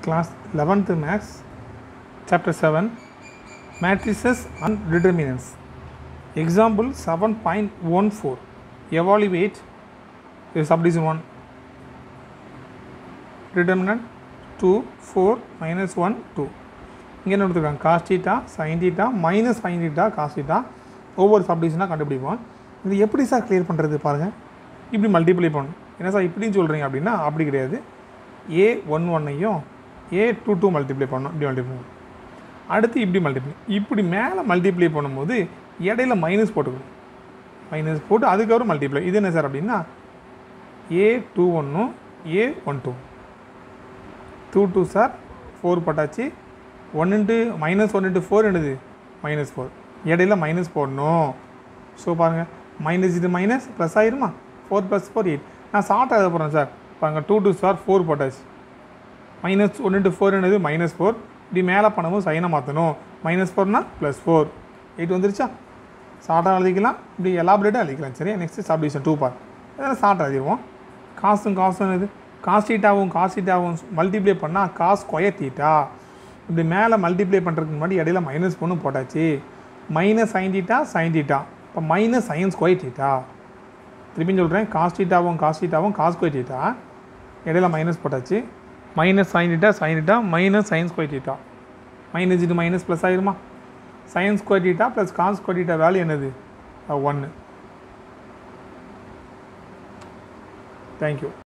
class 11th maths chapter 7 matrices and determinants example 7.14 evaluate the subdivision 1 determinant 2 4 minus 1 2 இங்கே என்ன கொடுத்துருக்காங்க cos theta sine theta minus sine theta cos theta ஒவ்வொரு சப்டிஷனாக கண்டுபிடிப்போம் இது எப்படி சார் கிளியர் பண்ணுறது பாருங்கள் இப்படி மல்டிப்ளை பண்ணணும் என்ன சார் இப்படின்னு சொல்கிறீங்க அப்படின்னா அப்படி கிடையாது ஏ ஒன் ஒன்னையும் ஏ டூ டூ மல்டிப்ளை பண்ணணும் இப்படி மல்டிப்ளை பண்ணணும் அடுத்து இப்படி மல்டிப்ளை இப்படி மேலே மல்டிப்ளை பண்ணும்போது இடையில மைனஸ் போட்டுக்கணும் மைனஸ் போட்டு அதுக்கப்புறம் மல்டிப்ளை இது என்ன சார் அப்படின்னா ஏ டூ ஒன்னும் a one two two two sir four போட்டாச்சு one into minus one into four என்னது மைனஸ் ஃபோர் இடையில மைனஸ் போடணும் ஸோ பாருங்கள் மைனஸ் இது மைனஸ் ப்ளஸ் ஆயிருமா ஃபோர் ப்ளஸ் ஃபோர் எயிட் நான் ஷார்ட் ஆக போகிறேன் சார் பாருங்கள் டூ டூ சார் ஃபோர் போட்டாச்சு மைனஸ் ஒன் இன்ட்டு ஃபோர் என்னது மைனஸ் ஃபோர் இப்படி மேலே பண்ணும்போது சைனை மாற்றணும் மைனஸ் ஃபோர்னா ப்ளஸ் ஃபோர் எயிட் வந்துருச்சா ஷார்ட்டாக எழுதிக்கலாம் இப்படி எலாபரேட்டாக எழுதிக்கலாம் சரி நெக்ஸ்ட் சப்டிவிஷன் டூ பார்ட் இதெல்லாம் ஷார்ட்டாக எழுதிடுவோம் காசும் காசும் இது காஸ் தீட்டாவும் காஸ் தீட்டாவும் மல்டிப்ளை பண்ணால் காஸ் ஸ்கொயர் தீட்டா இப்படி மேலே மல்டிப்ளை பண்ணுறதுக்கு முன்னாடி இடையில மைனஸ் பொண்ணு போட்டாச்சு minus sine theta sine theta இப்போ மைனஸ் சைன் ஸ்கொயர் தீட்டா திருப்பியும் சொல்கிறேன் காஸ் தீட்டாவும் காஸ் தீட்டாவும் காஸ் ஸ்கொயர் தீட்டா இடையில மைனஸ் போட்டாச்சு minus sine theta sine theta minus sine square theta minus இது மைனஸ் ப்ளஸ் ஆயிருமா sine square theta plus cos square theta value என்னது ஒன்று தேங்க்யூ